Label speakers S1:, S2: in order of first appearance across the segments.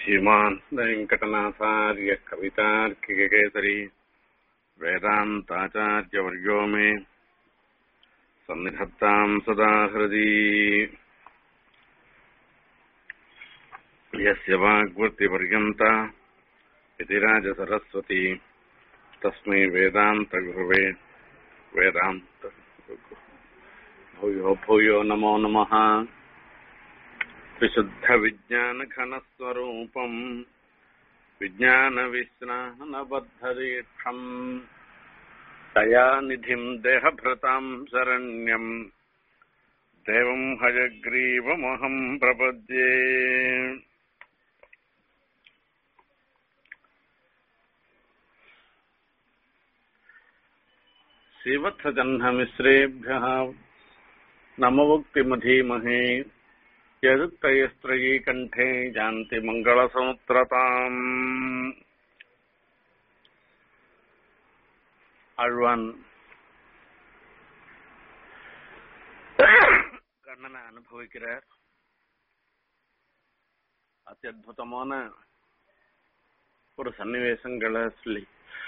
S1: श्रीमान् वेङ्कटनाथार्य कवितार्किककेसरी वेदान्ताचार्यवर्यो मे सन्निधत्ताम् सदा हृदि यस्य वाग्वृत्तिपर्यन्ता इति राजसरस्वती तस्मै वेदान्तगुरवे वेदान्त भूयो भूयो नमो नमः विशुद्धविज्ञानघनस्वरूपम् विज्ञानविश्रानबद्धदीक्षम् दयानिधिम् देहभृताम् शरण्यम् देवम् हयग्रीवमहम् प्रपद्ये श्रीवत्सजह्नमिश्रेभ्यः नमवुक्तिमधीमहे यदुक्तयस्त्रयी कण्ठे यान्ति मङ्गलसमुत्रताम् ஆழ்வான் கண்ணனை அனுபவிக்கிறார் அத்தியுதமான ஒரு சன்னிவேசங்களை சொல்லி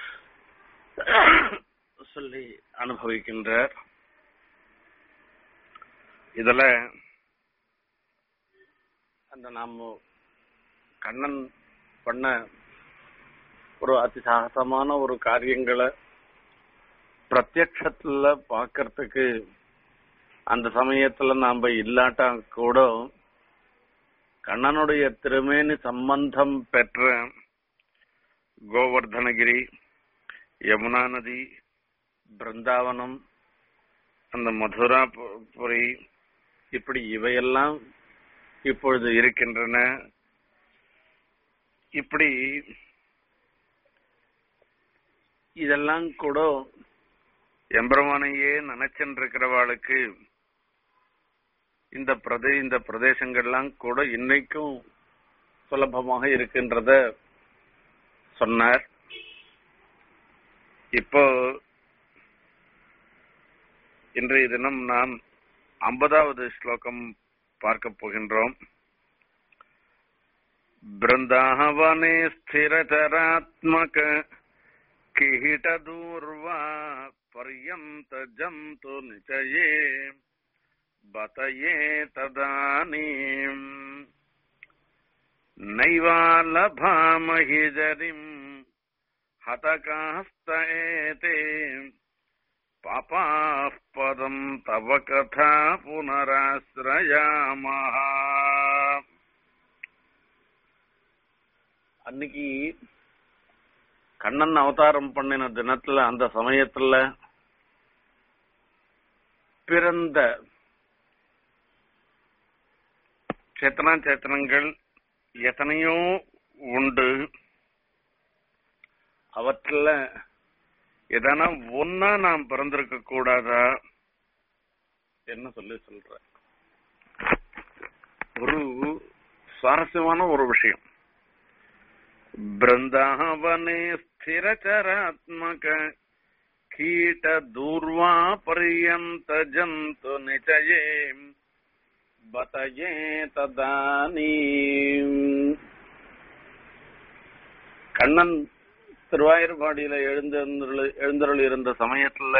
S1: சொல்லி அனுபவிக்கின்றார் இதுல அந்த நாம கண்ணன் பண்ண ஒரு அதி சாகசமான ஒரு காரியங்களை பிரத்யக்ஷத்துல பாக்கிறதுக்கு அந்த சமயத்துல நாம இல்லாட்டா கூட கண்ணனுடைய திருமேனி சம்பந்தம் பெற்ற கோவர்தனகிரி யமுனா நதி பிருந்தாவனம் அந்த மதுராபுரி இப்படி இவையெல்லாம் இப்பொழுது இருக்கின்றன இப்படி இதெல்லாம் கூட எம்பெருமானையே நினைச்சென்றிருக்கிறவாளுக்கு இந்த பிரதே இந்த பிரதேசங்கள்லாம் கூட இன்னைக்கும் சுலபமாக இருக்கின்றத சொன்னார் இப்போ இன்றைய தினம் நாம் ஐம்பதாவது ஸ்லோகம் பார்க்க போகின்றோம் பிருந்தாவனே ஸ்திரச்சராத்மக किहिटदूर्वा पर्यन्तजन्तु निचये बतये तदानीम् नैवालभामहि जरिम् हतकास्त एते पापाः पदम् तव कथा पुनराश्रयामः அன்னைக்கு கண்ணன் அவதாரம் பண்ணின தினத்துல அந்த சமயத்துல பிறந்த சேத்தனா சேத்தனங்கள் எத்தனையோ உண்டு அவற்றில் எதனா ஒன்னா நாம் பிறந்திருக்க கூடாதா என்ன சொல்லி சொல்ற ஒரு சுவாரஸ்யமான ஒரு விஷயம் பிருந்தாவனே स्थिरचरात्मक कीट दूर्वा पर्यन्त जन्तु निचये बतये ததானீம் கண்ணன் திருவாயூர்பாடியில எழுந்தருள் எழுந்தருள் இருந்த சமயத்துல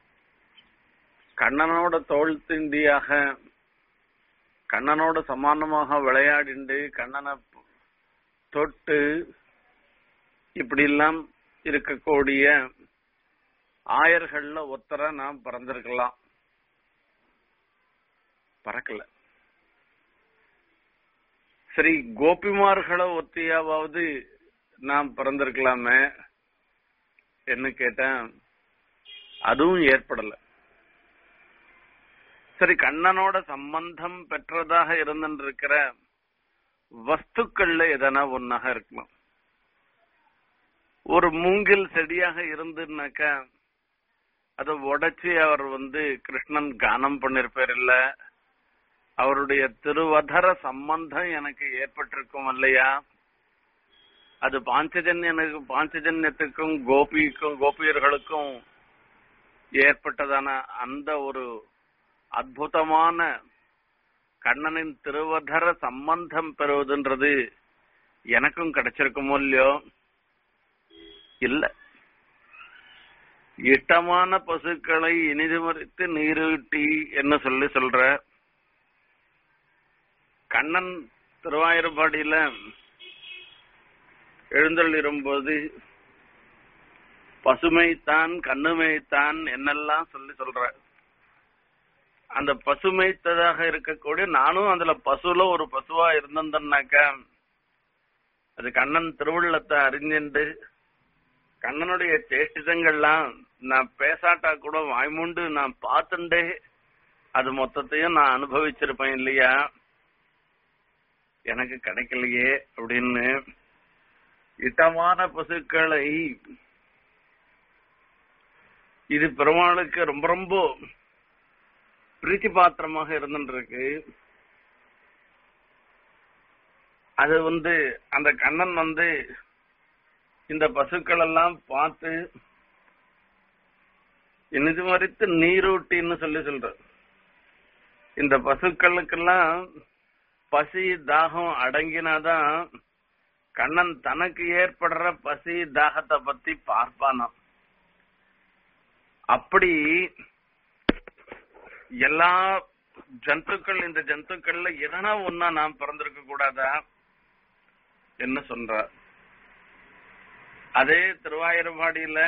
S1: கண்ணனோட தோல் திண்டியாக கண்ணனோட சமானமாக விளையாடிண்டு கண்ணனை தொட்டு இப்படி எல்லாம் இருக்கக்கூடிய ஆயர்கள்ல ஒத்தர நாம் பிறந்திருக்கலாம் பறக்கல சரி கோபிமார்களை ஒத்தியாவது நாம் பிறந்திருக்கலாமே என்ன கேட்டேன் அதுவும் ஏற்படல சரி கண்ணனோட சம்பந்தம் பெற்றதாக இருந்திருக்கிற வஸ்துக்கள்ல எதனா ஒன்னாக இருக்கலாம் ஒரு மூங்கில் செடியாக இருந்துனாக்கா அதை உடைச்சி அவர் வந்து கிருஷ்ணன் கானம் பண்ணிருப்பார் இல்ல அவருடைய திருவதர சம்பந்தம் எனக்கு ஏற்பட்டிருக்கும் இல்லையா அது பாஞ்சஜன்யனுக்கு பாஞ்சஜன்யத்துக்கும் கோபிக்கும் கோபியர்களுக்கும் ஏற்பட்டதான அந்த ஒரு அற்புதமான கண்ணனின் திருவதர சம்பந்தம் பெறுவதுன்றது எனக்கும் கிடைச்சிருக்குமோ இல்லையோ இல்ல இட்டமான பசுக்களை இனிது மறித்து நீரூட்டி என்ன சொல்லி சொல்ற கண்ணன் திருவாயூர்பாடியில எழுந்தள்ளிரும்போது பசுமைத்தான் கண்ணுமைத்தான் என்னெல்லாம் சொல்லி சொல்ற அந்த பசுமைத்ததாக இருக்கக்கூடிய நானும் அதுல பசுல ஒரு பசுவா இருந்திருந்தேன்னாக்க அது கண்ணன் திருவுள்ளத்தை அறிஞ்சுண்டு கண்ணனுடைய சேஷ்டிதங்கள்லாம் நான் பேசாட்டா கூட வாய்மூண்டு நான் பார்த்துண்டே அது மொத்தத்தையும் நான் அனுபவிச்சிருப்பேன் இல்லையா எனக்கு கிடைக்கலையே அப்படின்னு இட்டமான பசுக்களை இது பெருமாளுக்கு ரொம்ப ரொம்ப பிரீத்தி பாத்திரமாக இருந்துருக்கு அது வந்து அந்த கண்ணன் வந்து இந்த பசுக்கள் எல்லாம் பார்த்து இனிது மறித்து நீரூட்டின்னு சொல்லி சொல்ற இந்த பசுக்களுக்கெல்லாம் பசி தாகம் அடங்கினாதான் கண்ணன் தனக்கு ஏற்படுற பசி தாகத்தை பத்தி பார்ப்பானாம் அப்படி எல்லா ஜந்துக்கள் இந்த ஜந்துக்கள்ல எதனா ஒன்னா நாம் பிறந்திருக்க கூடாதா என்ன சொல்ற அதே திருவாயூர்பாடியில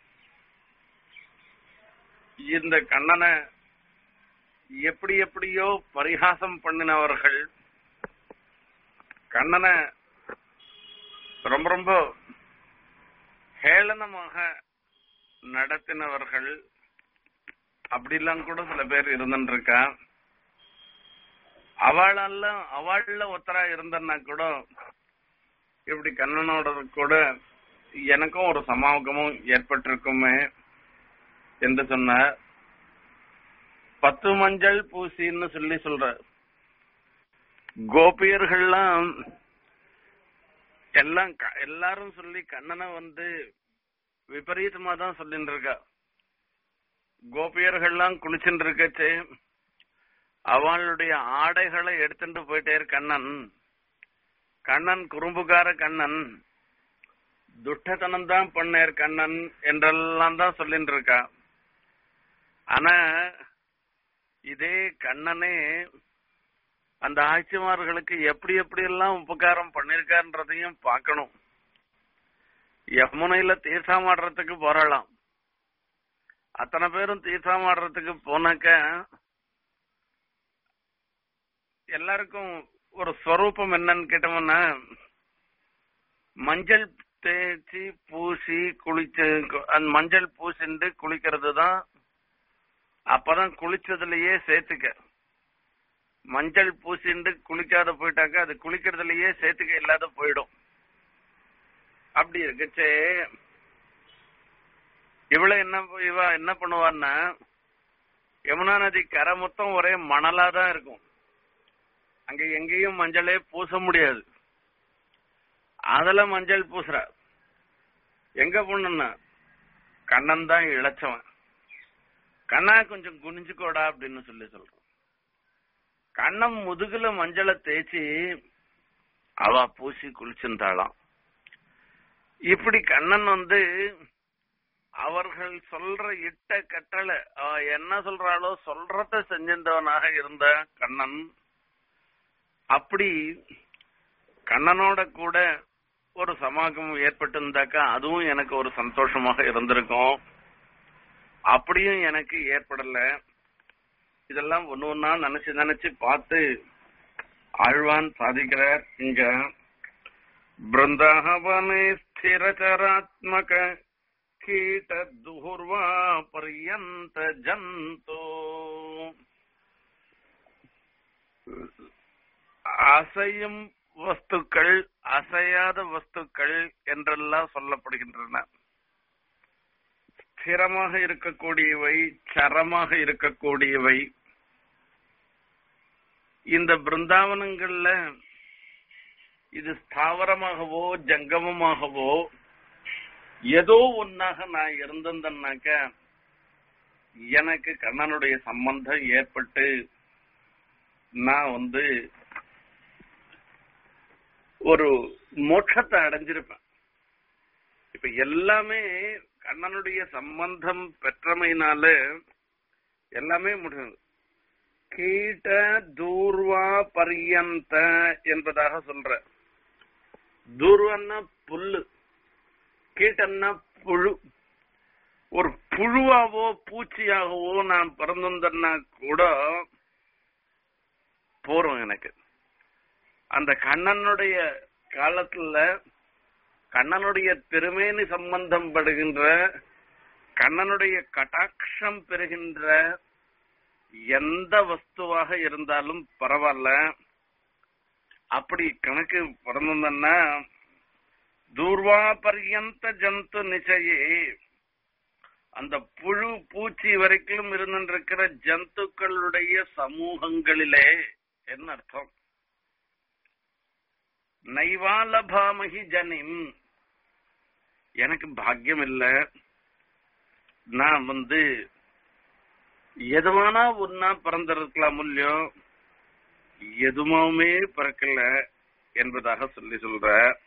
S1: இந்த கண்ணனை எப்படி எப்படியோ பரிகாசம் பண்ணினவர்கள் கண்ணனை ரொம்ப ரொம்ப ஹேளனமாக நடத்தினவர்கள் அப்படிலாம் கூட சில பேர் இருந்துருக்கா அவளெல்லாம் அவள்ல ஒத்தரா இருந்தன்னா கூட இப்படி கண்ணனோட கூட எனக்கும் ஒரு சமாகமும் ஏற்பட்டிருக்குமே என்று சொன்ன பத்து மஞ்சள் பூசின்னு சொல்லி சொல்ற கோபியர்கள்லாம் எல்லாம் க- எல்லாரும் சொல்லி கண்ணனை வந்து விபரீதமா தான் சொல்லிட்டு இருக்கா கோபியர்கள்லாம் குளிச்சுட்டு இருக்கச்சு அவளுடைய ஆடைகளை எடுத்துட்டு போயிட்டே கண்ணன் கண்ணன் குறும்புகார கண்ணன் துஷ்டத்தனம் தான் பண்ணேர் கண்ணன் என்றெல்லாம் தான் சொல்லிட்டு இருக்கா ஆனா இதே கண்ணனே அந்த ஆட்சிமார்களுக்கு எப்படி எப்படி எல்லாம் உபகாரம் பண்ணிருக்கான்றதையும் பார்க்கணும் யமுனையில தீர்த்தமாடுறதுக்கு போறலாம் அத்தனை பேரும் தீர்த்தமாடுறதுக்கு போனாக்க எல்லாருக்கும் ஒரு ஸ்வரூபம் என்னன்னு கேட்டோம்னா மஞ்சள் தேய்ச்சி பூசி குளிச்சு அந்த மஞ்சள் பூசிண்டு குளிக்கிறது தான் அப்பதான் குளிச்சதுலயே சேர்த்துக்க மஞ்சள் பூசிண்டு குளிக்காத போயிட்டாக்க அது குளிக்கிறதுலயே சேர்த்துக்க இல்லாத போயிடும் அப்படி இருக்குச்சே இவள என்ன இவ என்ன பண்ணுவான்னா யமுனா நதி கரை மொத்தம் ஒரே மணலா தான் இருக்கும் அங்க எங்கேயும் மஞ்சளே பூச முடியாது அதுல மஞ்சள் பூசுறா எங்க பொண்ணுன்னா கண்ணன் தான் இழைச்சவன் கண்ணா கொஞ்சம் குனிஞ்சுக்கோடா அப்படின்னு சொல்லி சொல்றான் கண்ணன் முதுகுல மஞ்சளை தேய்ச்சி அவ பூசி குளிச்சிருந்தாளாம் இப்படி கண்ணன் வந்து அவர்கள் சொல்ற இட்ட கட்டளை அவ என்ன சொல்றாளோ சொல்றத செஞ்சிருந்தவனாக இருந்த கண்ணன் அப்படி கண்ணனோட கூட ஒரு சமாகமம் ஏற்பட்டிருந்தாக்கா அதுவும் எனக்கு ஒரு சந்தோஷமாக இருந்திருக்கும் அப்படியும் எனக்கு ஏற்படல இதெல்லாம் ஒண்ணு ஒன்னா நினைச்சு நினைச்சு பார்த்து ஆழ்வான் சாதிக்கிறார் இங்க பிருந்தாவனே ஸ்திரச்சராத்மக கீட்ட துர்வா பர்யந்த ஜந்தோ அசையும் வஸ்துக்கள் அசையாத வஸ்துக்கள் என்றெல்லாம் சொல்லப்படுகின்றன ஸ்திரமாக இருக்கக்கூடியவை சரமாக இருக்கக்கூடியவை இந்த பிருந்தாவனங்கள்ல இது ஸ்தாவரமாகவோ ஜங்கமமாகவோ ஏதோ ஒன்னாக நான் இருந்திருந்தேன்னாக்க எனக்கு கண்ணனுடைய சம்பந்தம் ஏற்பட்டு நான் வந்து ஒரு மோட்சத்தை அடைஞ்சிருப்பேன் இப்ப எல்லாமே கண்ணனுடைய சம்பந்தம் பெற்றமையினால எல்லாமே முடியும் கீட்ட தூர்வா பரியந்த என்பதாக சொல்ற தூர்வன்னா புல்லு கீட்டன்னா புழு ஒரு புழுவாவோ பூச்சியாகவோ நான் பிறந்திருந்தேன்னா கூட போறோம் எனக்கு அந்த கண்ணனுடைய காலத்துல கண்ணனுடைய திருமேனி சம்பந்தம் படுகின்ற கண்ணனுடைய கட்டாட்சம் பெறுகின்ற எந்த வஸ்துவாக இருந்தாலும் பரவாயில்ல அப்படி கணக்கு பிறந்தன்னா தூர்வா பர்யந்த ஜந்து நிச்சயே அந்த புழு பூச்சி வரைக்கும் இருந்திருக்கிற ஜந்துக்களுடைய சமூகங்களிலே என்ன அர்த்தம் நைவாலபாமகி ஜனிம் எனக்கு பாக்கியம் இல்ல நான் வந்து எதுவானா ஒன்னா பிறந்திருக்கலாம் இல்லையோ எதுவுமே பிறக்கல என்பதாக சொல்லி சொல்ற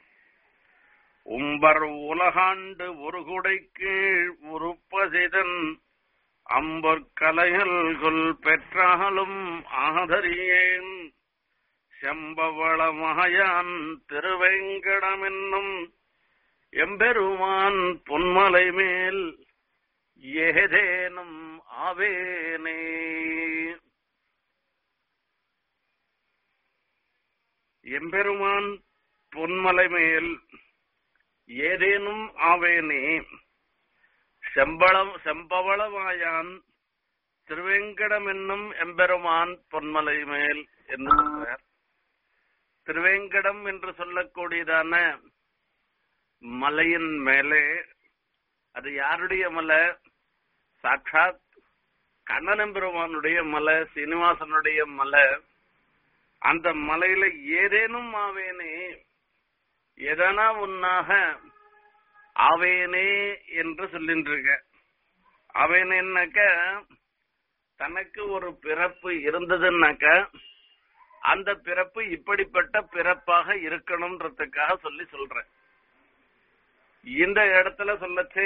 S1: உம்பர் உலகாண்டு ஒரு குடை கீழ் உருப்பசிதன் அம்பர் கலைகள் பெற்றாலும் ஆதரியேன் செம்பவளமகையான் திருவேங்கடம் என்னும் எம்பெருமான் பொன்மலை மேல் ஏதேனும் ஆவேனே எம்பெருமான் பொன்மலை மேல் ஏதேனும் ஆவேனே செம்பளம் செம்பவளமாயான் திருவேங்கடம் என்னும் எம்பெருமான் பொன்மலை மேல் என்று சொல்றார் திருவேங்கடம் என்று சொல்லக்கூடியதான மலையின் மேலே அது யாருடைய மலை சாட்சாத் கண்ணனம்பெருமானுடைய மலை சீனிவாசனுடைய மலை அந்த மலையில ஏதேனும் ஆவேனே எதனா உன்னாக ஆவேனே என்று சொல்லிட்டு இருக்க ஆவேனேன்னாக்க தனக்கு ஒரு பிறப்பு இருந்ததுன்னாக்க அந்த பிறப்பு இப்படிப்பட்ட பிறப்பாக இருக்கணும்ன்றதுக்காக சொல்லி சொல்றேன் இந்த இடத்துல சொல்லச்சே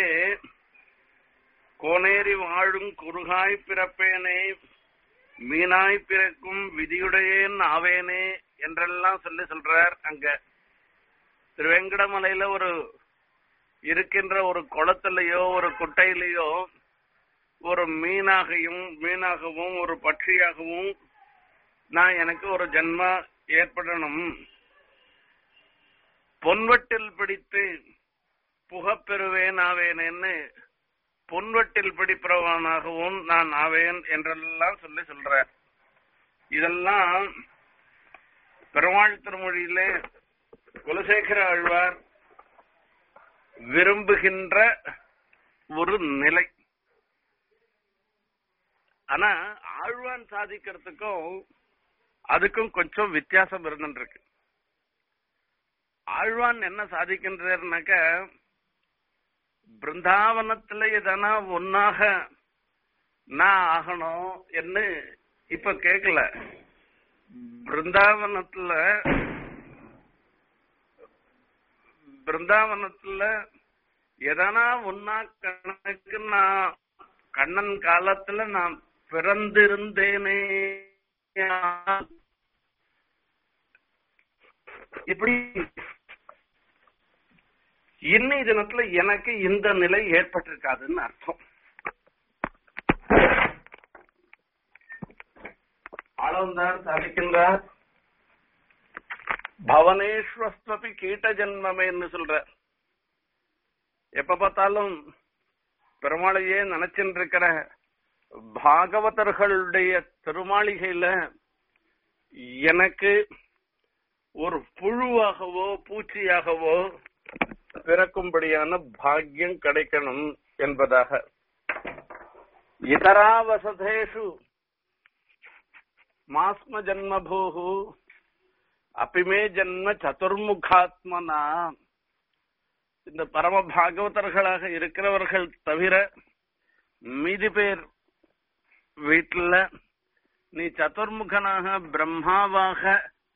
S1: கோனேரி வாழும் குறுகாய் பிறப்பேனே மீனாய் பிறக்கும் விதியுடையேன் ஆவேனே என்றெல்லாம் சொல்லி சொல்றார் அங்க திருவேங்கடமலையில ஒரு இருக்கின்ற ஒரு குளத்திலேயோ ஒரு குட்டையிலேயோ ஒரு மீனாகையும் மீனாகவும் ஒரு பட்சியாகவும் நான் எனக்கு ஒரு ஜென்மா ஏற்படணும் பொன்வட்டில் பிடித்து புகப்பெறுவேன் ஆவேனேன்னு பொன்வட்டில் பிடிப்பவனாகவும் நான் ஆவேன் என்றெல்லாம் சொல்லி சொல்ற இதெல்லாம் பெருமாள் திருமொழியிலே குலசேகர ஆழ்வார் விரும்புகின்ற ஒரு நிலை ஆனா ஆழ்வான் சாதிக்கிறதுக்கும் அதுக்கும் கொஞ்சம் வித்தியாசம் இருந்துருக்கு ஆழ்வான் என்ன சாதிக்கின்றார்னாக்க பிருந்தாவனத்துல எதனா ஒன்னாக நான் ஆகணும் என்று இப்ப கேக்கல பிருந்தாவனத்துல பிருந்தாவனத்துல எதனா ஒன்னா கணக்கு நான் கண்ணன் காலத்துல நான் பிறந்திருந்தேனே இப்படி இன்னை தினத்துல எனக்கு இந்த நிலை ஏற்பட்டிருக்காதுன்னு அர்த்தம் ஆளவந்தார் சாதிக்கின்றார் பவனேஸ்வஸ்வபி கீட்ட ஜென்மமேன்னு சொல்ற எப்ப பார்த்தாலும் பெருமாளையே நினைச்சுட்டு இருக்கிற பாகவதர்களுடைய திருமாளிகையில எனக்கு ஒரு புழுவாகவோ பூச்சியாகவோ பிறக்கும்படியான பாக்கியம் கிடைக்கணும் என்பதாக இதராவசதேஷு மாஸ்ம ஜன்மபூஹு அப்பிமே ஜன்ம சதுர்முகாத்மனா இந்த பரம பாகவதர்களாக இருக்கிறவர்கள் தவிர மீதி பேர் வீட்டுல நீ சதுர்முகனாக பிரம்மாவாக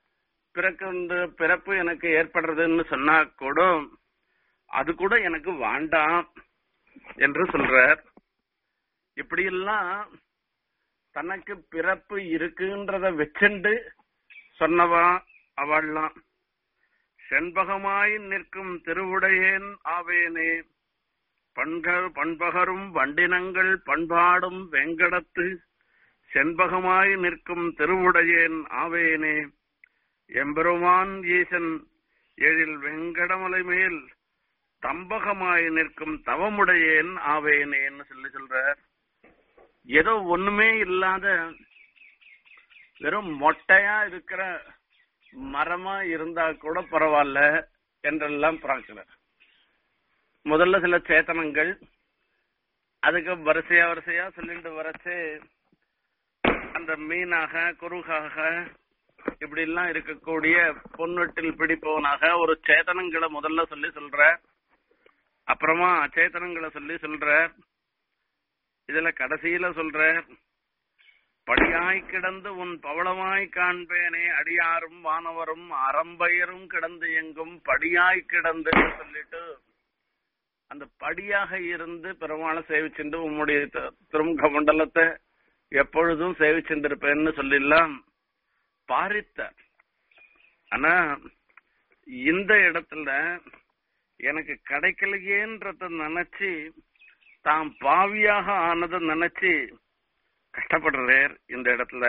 S1: பிறக்கு பிறப்பு எனக்கு ஏற்படுறதுன்னு சொன்னா கூட அது கூட எனக்கு வேண்டாம் என்று சொல்றார் இப்படியெல்லாம் தனக்கு பிறப்பு இருக்குன்றத வச்சுண்டு சொன்னவா அவள்லாம் செண்பகமாய் நிற்கும் திருவுடையேன் ஆவேனே பண்கள் பண்பகரும் வண்டினங்கள் பண்பாடும் வெங்கடத்து செண்பகமாய் நிற்கும் திருவுடையேன் ஆவேனே எம்பெருமான் ஈசன் எழில் வெங்கடமலை மேல் தம்பகமாய் நிற்கும் தவமுடையேன் ஆவேனேன்னு சொல்லி சொல்றார் ஏதோ ஒண்ணுமே இல்லாத வெறும் மொட்டையா இருக்கிற மரமா இருந்தா கூட பரவாயில்ல என்றெல்லாம் பார்க்கிறார் முதல்ல சில சேத்தனங்கள் அதுக்கு வரிசையா வரிசையா சொல்லிட்டு வரச்சு அந்த மீனாக குருகாக இப்படி எல்லாம் இருக்கக்கூடிய பொன்வெட்டில் பிடிப்பவனாக ஒரு சேத்தனங்களை முதல்ல சொல்லி சொல்ற அப்புறமா அச்சேதனங்களை சொல்லி சொல்ற இதுல கடைசியில சொல்ற படியாய் கிடந்து உன் பவளமாய் காண்பேனே அடியாரும் வானவரும் அறம்பயரும் கிடந்து எங்கும் படியாய் கிடந்து சொல்லிட்டு அந்த படியாக இருந்து பெருமாளை சேவிச்சுண்டு உம்முடைய த- திருமுக மண்டலத்தை எப்பொழுதும் சேவிச்சுருப்பேன்னு சொல்லிடலாம் பாரித்தார் ஆனா இந்த இடத்துல எனக்கு கிடைக்கலையேன்றத நினைச்சு தாம் பாவியாக ஆனதை நினைச்சு கஷ்டப்படுறார் இந்த இடத்துல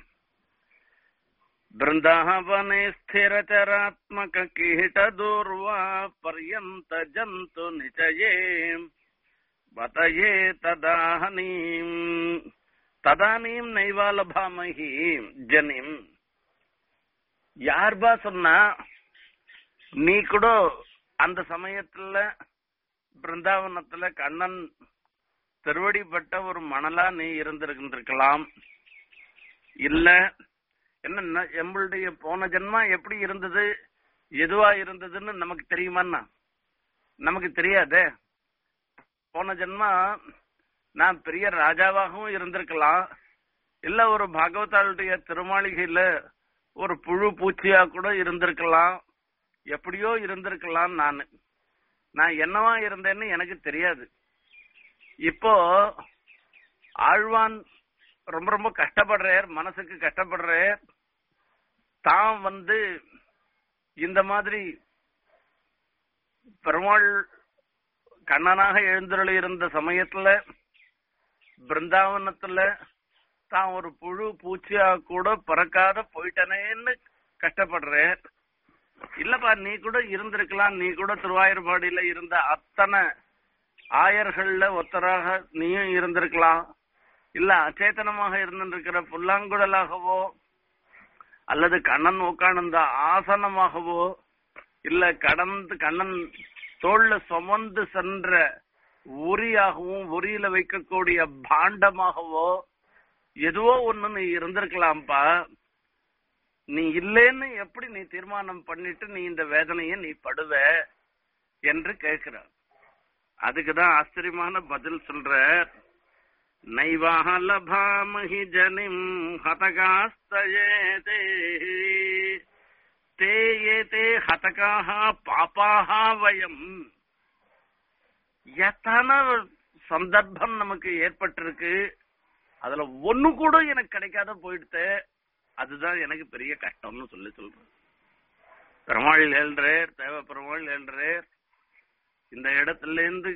S1: பிருந்தாவனே ஸ்திரச்சராத்மக கீಟ தூர்வா பர்யந்த ஜந்து நிச்சயே வதயே ததானீம் ததானீம் நைவா லபாமஹி ஜனிம் யார்பா சொன்னா நீ கூட அந்த சமயத்துல பிருந்தாவனத்துல கண்ணன் திருவடிப்பட்ட ஒரு மணலா நீ இருந்திருந்திருக்கலாம் இல்ல என்ன ந- எம்பளுடைய போன ஜென்மா எப்படி இருந்தது எதுவா இருந்ததுன்னு நமக்கு தெரியுமான்னா நமக்கு தெரியாதே போன ஜென்மா நான் பெரிய ராஜாவாகவும் இருந்திருக்கலாம் இல்ல ஒரு பாகவதாளுடைய திருமாளிகையில ஒரு புழு பூச்சியா கூட இருந்திருக்கலாம் எப்படியோ இருந்திருக்கலாம் நான் நான் என்னவா இருந்தேன்னு எனக்கு தெரியாது இப்போ ஆழ்வான் ரொம்ப ரொம்ப கஷ்டப்படுறார் மனசுக்கு கஷ்டப்படுறார் தான் வந்து இந்த மாதிரி பெருமாள் கண்ணனாக எழுந்தருளி இருந்த சமயத்துல பிருந்தாவனத்துல தான் ஒரு புழு பூச்சியா கூட பறக்காத போயிட்டனேன்னு கஷ்டப்படுறார் இல்லப்பா நீ கூட இருந்திருக்கலாம் நீ கூட திருவாயூர்பாடியில இருந்த அத்தனை ஆயர்கள்ல ஒருத்தராக நீயும் இருந்திருக்கலாம் இல்ல அச்சேதனமாக இருந்திருக்கிற புல்லாங்குழலாகவோ அல்லது கண்ணன் உட்கார்ந்த ஆசனமாகவோ இல்ல கடந்து கண்ணன் தோல்ல சுமந்து சென்ற உரியாகவும் உரியில வைக்கக்கூடிய பாண்டமாகவோ எதுவோ ஒண்ணு நீ இருந்திருக்கலாம்ப்பா நீ இல்லேன்னு எப்படி நீ தீர்மானம் பண்ணிட்டு நீ இந்த வேதனையை நீ படுவ என்று கேட்கிறார் அதுக்குதான் ஆச்சரியமான பதில் சொல்ற நைவாக லபாமஹி ஜனிம் ஹதகாஸ்தயேதே தே ஏதே ஹதகாக பாப்பாக வயம் எத்தனை சந்தர்ப்பம் நமக்கு ஏற்பட்டிருக்கு அதுல ஒண்ணு கூட எனக்கு கிடைக்காத போயிடுத்து அதுதான் எனக்கு பெரிய கஷ்டம்னு சொல்லி சொல்றேன் பெருமாள் ஏழ்றேர் தேவ பெருமாள் ஏழ்றேர் இந்த இடத்துல இருந்து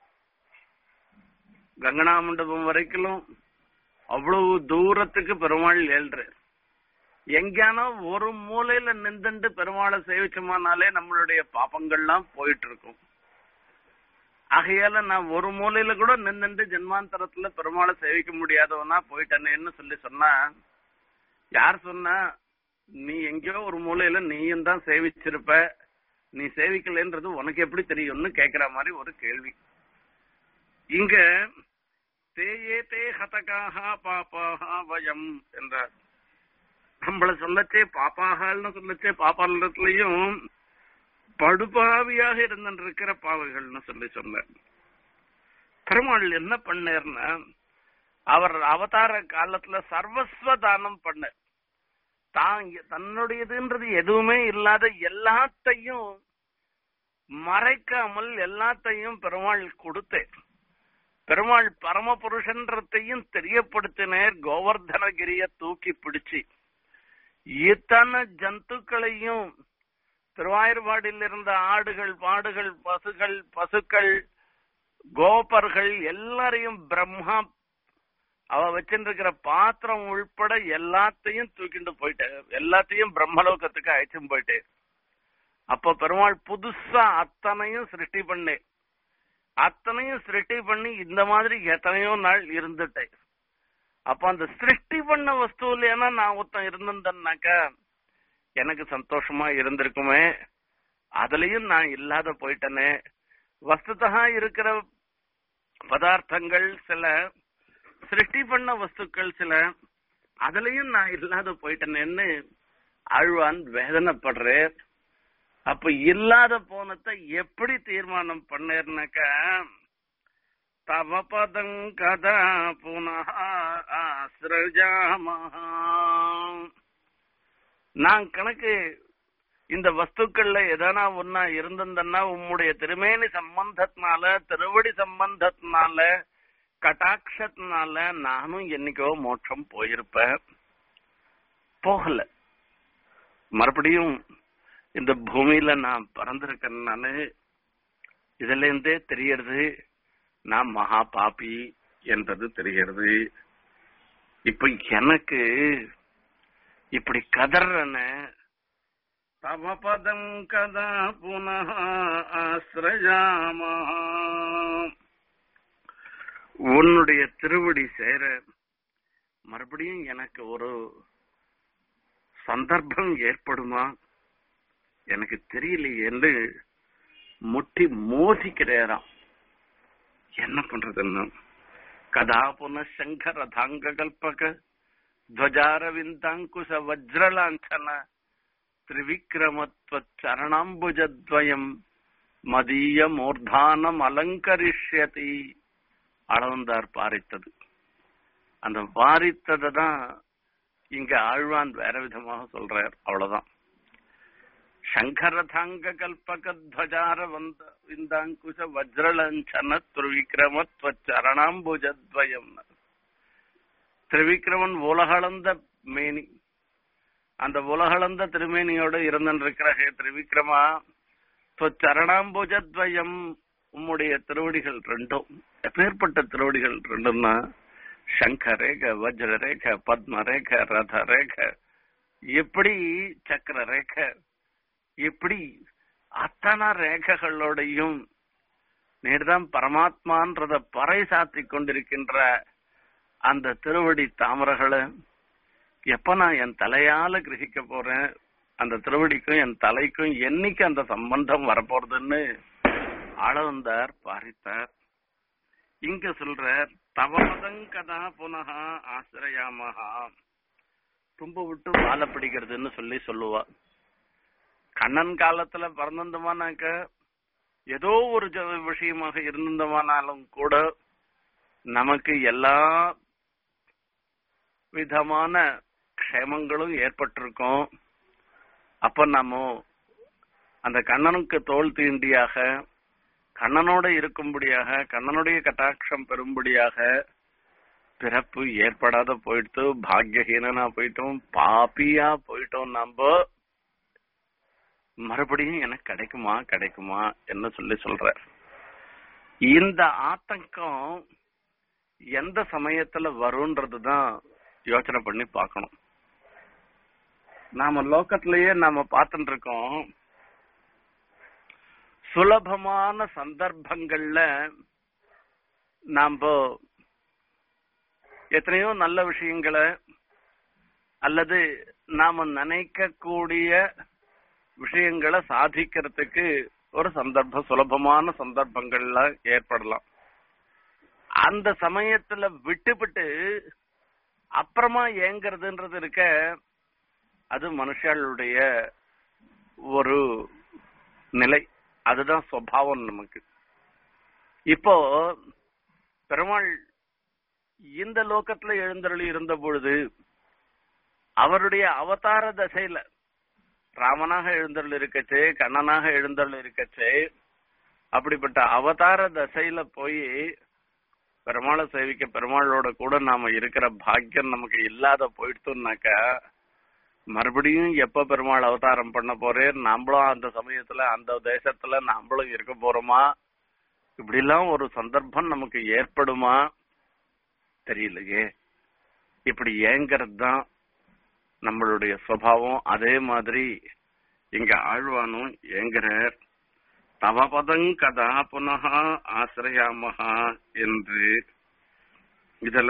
S1: கங்கனா மண்டபம் வரைக்கும் அவ்வளவு தூரத்துக்கு பெருமாள் ஏழ்றார் எங்கேனா ஒரு மூலையில நின்றுண்டு பெருமாளை சேவிச்சோமானாலே நம்மளுடைய பாப்பங்கள்லாம் போயிட்டு இருக்கும் ஆகையால நான் ஒரு மூலையில கூட நின்றுண்டு ஜென்மாந்தரத்துல பெருமாளை சேவிக்க முடியாதவனா போயிட்டேனேன்னு சொல்லி சொன்னா யார் சொன்னா நீ எங்கேயோ ஒரு மூலையில நீயும் தான் சேவிச்சிருப்ப நீ சேவிக்கலைன்றது உனக்கு எப்படி தெரியும்னு கேக்குற மாதிரி ஒரு கேள்வி இங்க தேயே தே ஹதகாக பாப்பாக வயம் என்றார் நம்மள சொல்லச்சே பாப்பாகல்னு சொல்லச்சே பாப்பாலத்திலையும் படுபாவியாக இருந்திருக்கிற பாவைகள்னு சொல்லி சொன்னார் பெருமாள் என்ன பண்ணார்னா அவர் அவதார காலத்துல சர்வஸ்வ தானம் பண்ண தான் தன்னுடையதுன்றது எதுவுமே இல்லாத எல்லாத்தையும் மறைக்காமல் எல்லாத்தையும் பெருமாள் கொடுத்தேன் பெருமாள் பரமபுருஷன்றதையும் தெரியப்படுத்தினேர் கோவர்தனகிரிய தூக்கி பிடிச்சு இத்தனை ஜந்துக்களையும் திருவாயூர்பாடியில் இருந்த ஆடுகள் பாடுகள் பசுகள் பசுக்கள் கோபர்கள் எல்லாரையும் பிரம்மா அவ வச்சிருக்கிற பாத்திரம் உள்பட எல்லாத்தையும் தூக்கிட்டு போயிட்டேன் எல்லாத்தையும் பிரம்மலோகத்துக்கு அழைச்சும் போயிட்டேன் அப்ப பெருமாள் புதுசா அத்தனையும் சிருஷ்டி பண்ணேன் அத்தனையும் சிருஷ்டி பண்ணி இந்த மாதிரி எத்தனையோ நாள் இருந்துட்டேன் அப்ப அந்த சிருஷ்டி பண்ண வஸ்துவிலேனா நான் ஒருத்தன் இருந்திருந்தேன்னாக்கா எனக்கு சந்தோஷமா இருந்திருக்குமே அதுலயும் நான் இல்லாத போயிட்டனே வஸ்துதா இருக்கிற பதார்த்தங்கள் சில சிருஷ்டி பண்ண வஸ்துக்கள் சில அதுலயும் நான் இல்லாத போயிட்டேனேன்னு ஆழ்வான் வேதனைப்படுறேன் அப்ப இல்லாத போனத்தை எப்படி தீர்மானம் பண்ணேர்னாக்கா தவ பதம் கதா புனः ஆசிரஜாமஹா நான் கணக்கு இந்த வஸ்துக்கள்ல எதனா ஒன்னா இருந்திருந்தன்னா உம்முடைய திருமேனி சம்பந்தத்தினால திருவடி சம்பந்தத்தினால கட்டாட்சத்தினால நானும் என்னைக்கோ மோட்சம் போயிருப்பேன் போகல மறுபடியும் இந்த பூமியில நான் பிறந்திருக்கேன்னு இதுல இருந்தே தெரியறது நான் மகா பாப்பி என்றது தெரிகிறது இப்ப எனக்கு இப்படி கதறன தவபதம் கதா புனः ஆசிரயாமா உன்னுடைய திருவடி சேர மறுபடியும் எனக்கு ஒரு சந்தர்ப்பம் ஏற்படுமா எனக்கு தெரியலையே என்று முட்டி மோதிக்கிறாராம் என்ன பண்றதுன்னு கதா புன சங்கர தாங்க கல்பக துவஜாரவிந்தாங்குஷ வஜ்ரலாஞ்சன திரிவிக்ரமத்வ சரணாம்புஜத்வயம் மதிய மூர்தானம் அலங்கரிஷ்யதி அளவந்தார் பாரித்தது அந்த பாரித்ததை தான் இங்க ஆழ்வான் வேற விதமாக சொல்றார் அவ்வளவுதான் சங்கரதாங்க கல்பக துவஜார வந்த விந்தாங்குஷ வஜ்ரலஞ்சன திரிவிக்ரமத்வ சரணாம்புஜத்வயம் திரிவிக்ரமன் உலகளந்த மேனி அந்த உலகளந்த திருமேனியோட இருந்திருக்கிற ஹே திரிவிக்ரமா சரணாம்புஜத்வயம் உம்முடைய திருவடிகள் ரெண்டும் எப்பேற்பட்ட திருவடிகள் ரெண்டும்னா சங்க ரேக வஜ்ர ரேக பத்ம ரேக ரத ரேக எப்படி சக்கர ரேக எப்படி அத்தனை ரேகைகளோடையும் நேர்தான் பரமாத்மான்றத பறை சாத்தி கொண்டிருக்கின்ற அந்த திருவடி தாமரைகளை எப்ப நான் என் தலையால கிரகிக்க போறேன் அந்த திருவடிக்கும் என் தலைக்கும் என்னைக்கு அந்த சம்பந்தம் வரப்போறதுன்னு ஆளவந்தார் பாரித்தார் இங்க சொல்றார் தவமதங்கதா புனகா ஆசிரயாமகா தும்ப விட்டு வாழ பிடிக்கிறதுன்னு சொல்லி சொல்லுவா கண்ணன் காலத்துல பிறந்திருந்தோமானாக்க ஏதோ ஒரு ஜ- விஷயமாக இருந்திருந்தோமானாலும் கூட நமக்கு எல்லா விதமான க்ஷேமங்களும் ஏற்பட்டிருக்கும் அப்ப நாம அந்த கண்ணனுக்கு தோல் தீண்டியாக கண்ணனோட இருக்கும்படியாக கண்ணனுடைய கட்டாட்சம் பெறும்படியாக பிறப்பு ஏற்படாத போயிட்டு பாக்யஹீனனா போயிட்டோம் பாப்பியா போயிட்டோம் நம்ம மறுபடியும் எனக்கு கிடைக்குமா கிடைக்குமா என்ன சொல்லி சொல்ற இந்த ஆத்தங்கம் எந்த சமயத்துல வரும்ன்றதுதான் யோசனை பண்ணி பார்க்கணும் நாம லோக்கத்திலேயே நாம பார்த்துட்டு இருக்கோம் சுலபமான சந்தர்ப்பங்கள்ல நாம எத்தனையோ நல்ல விஷயங்களை அல்லது நாம நினைக்கக்கூடிய விஷயங்களை சாதிக்கிறதுக்கு ஒரு சந்தர்ப்பம் சுலபமான சந்தர்ப்பங்கள்ல ஏற்படலாம் அந்த சமயத்துல விட்டுவிட்டு அப்புறமா ஏங்குறதுன்றது இருக்க அது மனுஷாளுடைய ஒரு நிலை அதுதான் சுவாவம் நமக்கு இப்போ பெருமாள் இந்த லோகத்துல எழுந்தருளி இருந்த பொழுது அவருடைய அவதார தசையில ராமனாக எழுந்தருள் இருக்கச்சே கண்ணனாக எழுந்தருள் இருக்கச்சே அப்படிப்பட்ட அவதார தசையில போய் பெருமாளை சேவிக்க பெருமாளோட கூட நாம இருக்கிற பாக்கியம் நமக்கு இல்லாத போயிடுத்தோம்னாக்கா மறுபடியும் எப்ப பெருமாள் அவதாரம் பண்ண போறேன் நாமளும் அந்த சமயத்துல அந்த தேசத்துல நாமளும் இருக்க போறோமா இப்படி எல்லாம் ஒரு சந்தர்ப்பம் நமக்கு ஏற்படுமா தெரியலையே இப்படி ஏங்கிறது தான் நம்மளுடைய சுவாவம் அதே மாதிரி இங்க ஆழ்வானும் ஏங்குறார் தவபதங் கதா புனக ஆசிரயாமகா என்று இதுல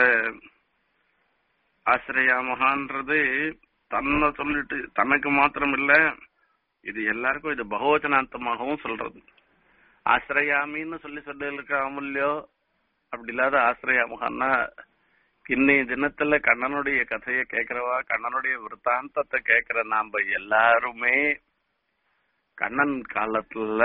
S1: ஆசிரயாமகான்றது தன்னை சொல்லிட்டு தனக்கு மாத்திரம் இல்ல இது எல்லாருக்கும் இது பகவச்சனாந்தமாகவும் சொல்றது ஆசிரயாமின்னு சொல்லி சொல்லிருக்க அமுல்யோ அப்படி இல்லாத ஆசிரயாமகான்னா இன்னைய தினத்துல கண்ணனுடைய கதையை கேட்கிறவா கண்ணனுடைய விற்த்தாந்தத்தை கேட்கிற நாம எல்லாருமே கண்ணன் காலத்துல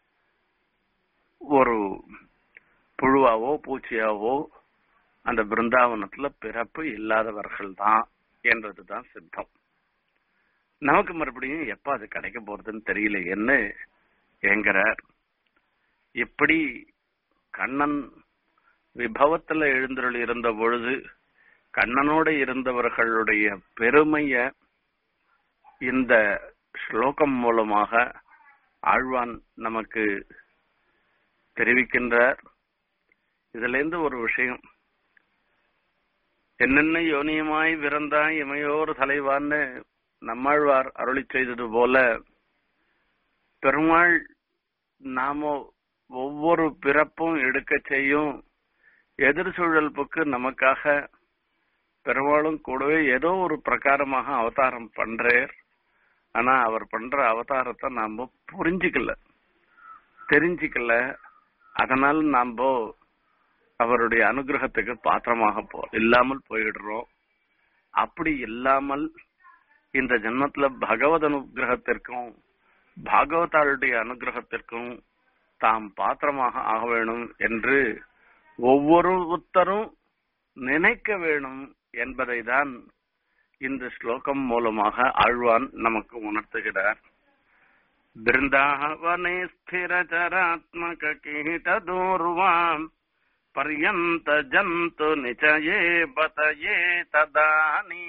S1: ஒரு புழுவாவோ பூச்சியாவோ அந்த பிருந்தாவனத்துல பிறப்பு இல்லாதவர்கள் தான் என்றதுதான் சித்தம் நமக்கு மறுபடியும் எப்ப அது கிடைக்க போறதுன்னு தெரியலையேன்னு ஏங்குறார் இப்படி கண்ணன் விபவத்துல எழுந்தருள் இருந்த பொழுது கண்ணனோட இருந்தவர்களுடைய பெருமைய இந்த ஸ்லோகம் மூலமாக ஆழ்வான் நமக்கு தெரிவிக்கின்றார் இதுல இருந்து ஒரு விஷயம் என்னென்ன யோனியமாய் விறந்தாய் இமையோர் தலைவான்னு நம்மாழ்வார் அருளி செய்தது போல பெருமாள் நாம ஒவ்வொரு பிறப்பும் எடுக்க செய்யும் எதிர்சூழல்புக்கு நமக்காக பெருமாளும் கூடவே ஏதோ ஒரு பிரகாரமாக அவதாரம் பண்றார் ஆனா அவர் பண்ற அவதாரத்தை நாம புரிஞ்சுக்கல தெரிஞ்சுக்கல அதனால நாம அவருடைய அனுகிரகத்துக்கு பாத்திரமாக போ இல்லாமல் போயிடுறோம் அப்படி இல்லாமல் இந்த ஜென்மத்துல பகவத் அனுகிரகத்திற்கும் பாகவதாளுடைய அனுகிரகத்திற்கும் தாம் பாத்திரமாக ஆக வேணும் என்று ஒவ்வொருத்தரும் நினைக்க வேணும் என்பதை தான் இந்த ஸ்லோகம் மூலமாக ஆழ்வான் நமக்கு உணர்த்துகிறார் பிருந்தாவனே ஸ்திரச்சராத்மக கீட்டதூர்வாம் பர்யந்த ஜந்து நிச்சயே பதயே ததானி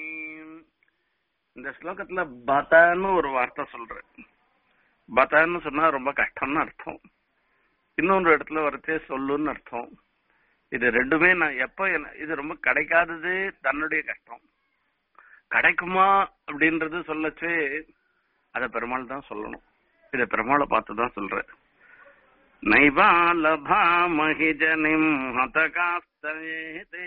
S1: இந்த ஸ்லோகத்துல பதன்னு ஒரு வார்த்தை சொல்றேன் பதன்னு சொன்னா ரொம்ப கஷ்டம்னு அர்த்தம் இன்னொரு இடத்துல வரச்சே சொல்லுன்னு அர்த்தம் இது ரெண்டுமே நான் எப்ப என்ன- இது ரொம்ப கிடைக்காதது தன்னுடைய கஷ்டம் கிடைக்குமா அப்படின்றது சொல்லச்சே அத பெருமாள் தான் சொல்லணும் இத பெருமாளை பார்த்து தான் சொல்றேன் நைவாலபாமஹி ஜனிம் ஹதகாஸ்தேதே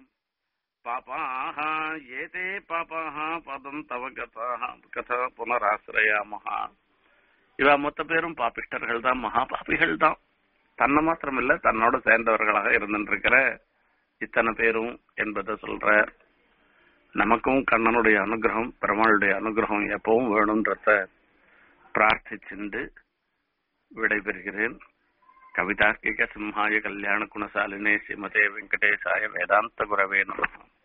S1: பாபாஹ ஏதே பாபாஹ பதம் தவ கதாஹ கதா புனராசிரயாமஹா இவ மொத்த பேரும் பாபிஷ்டர்கள் தான் மகா பாபிகள் தான் தன்னை மாத்திரம் இல்ல தன்னோட சேர்ந்தவர்களாக இருந்துருக்கிற இத்தனை பேரும் என்பதை சொல்ற நமக்கும் கண்ணனுடைய அனுகிரகம் பெருமாளுடைய அனுகிரகம் எப்பவும் வேணும்ன்றத பிரார்த்திச்சுண்டு விடைபெறுகிறேன் கவிதார்க்கிக சிம்ஹாய கல்யாண குணசாலினே ஸ்ரீமதே வெங்கடேசாய வேதாந்த குரவே நமः